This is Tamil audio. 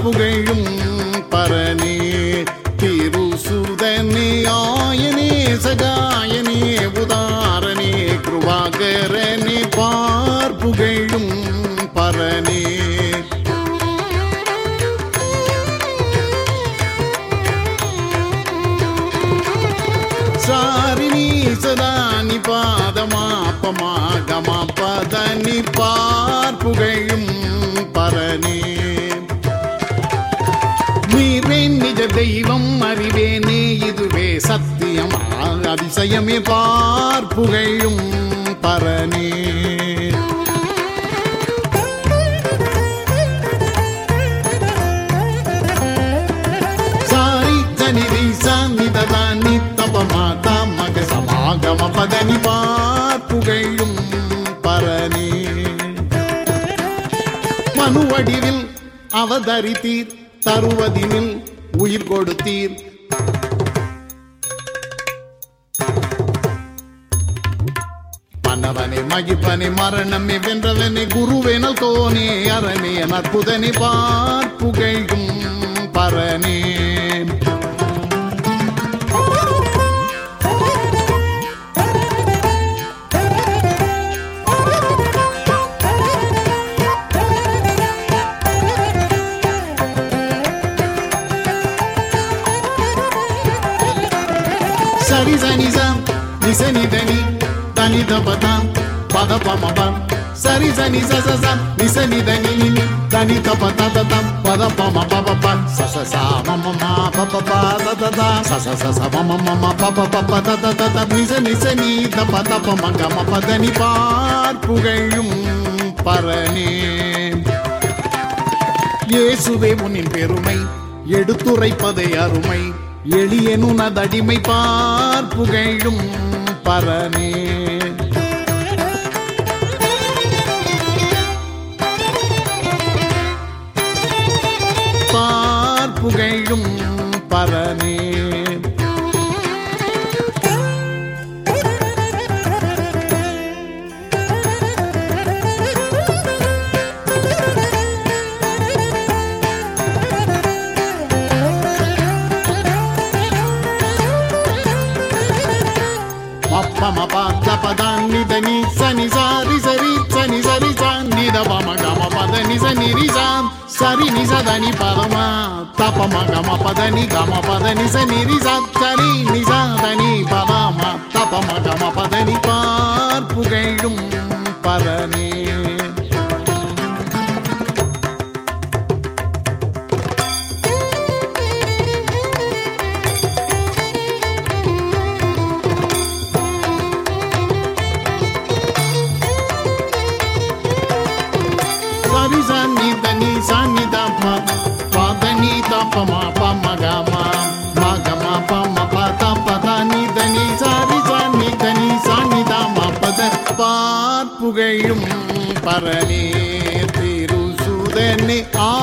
புகழும் பரணே திருசுதனே ஆயனே சகாயனே உதாரணே கிருபாகரனே பார்ப்புகழும் பரணே சாரிணி சதானி பாதமாப்பமா கமா பதனி பார்ப்புகழும் பரணே நீரே நிஜ தெய்வம் அறிவேனே இதுவே சத்தியம் ஆ, அதிசயமே பார்ப்புகழும் பரணே சாரி தனிதி சாநிததா நித்தபமாதா மக சமாகம பதனி பார்ப்புகழும் பரணே மனுவடிவில் அவதரித்தீர் தருவதினில் உயிர் கொடுத்தீர் மன்னவனே மகிப்பனே மரணமே வென்றவனே குருவேனல் கோனே அரணே நற்புதனே பார்ப்புகழும் பரணே சரி சனி சம் நிசனி தனி தனி தபதாம் பத பமபம் சரி சனி சச சம் நிசனி தனி நினி தனி தப தததம் பத பம பப ப சச சா மம மா பப ப ததத சச சச மம மம பப பப ததத நிச நிச நீ தப தப மக மப தனி பார்ப்புகழும் பரணே இயேசுவே உன்னின் பெருமை எடுத்துரைப்பதை அருமை எளியனுனதடிமை பார்ப்புகழும் பரனே பார்ப்புகழும் பரனே మప్పమ పాద పదాన్ని దని సని సారి సరి సని సరి సాన్ని దపమ గమ పద నిజ నిరిజా సరి నిజ దని పరమ తపమ గమ పదని గమ పద నిజ నిరిజా సరి నిజ దని పరమ తపమ గమ పదని பார்ப்புகழும் பரனே సరి సన్ని దని సన్ని దప పదని తపమ పమ గమ మగమ పమ పద పదని దని సరి సన్ని దని సన్ని దమ పద பார்ப்புகழும் பரணே திருசுதனே ஆ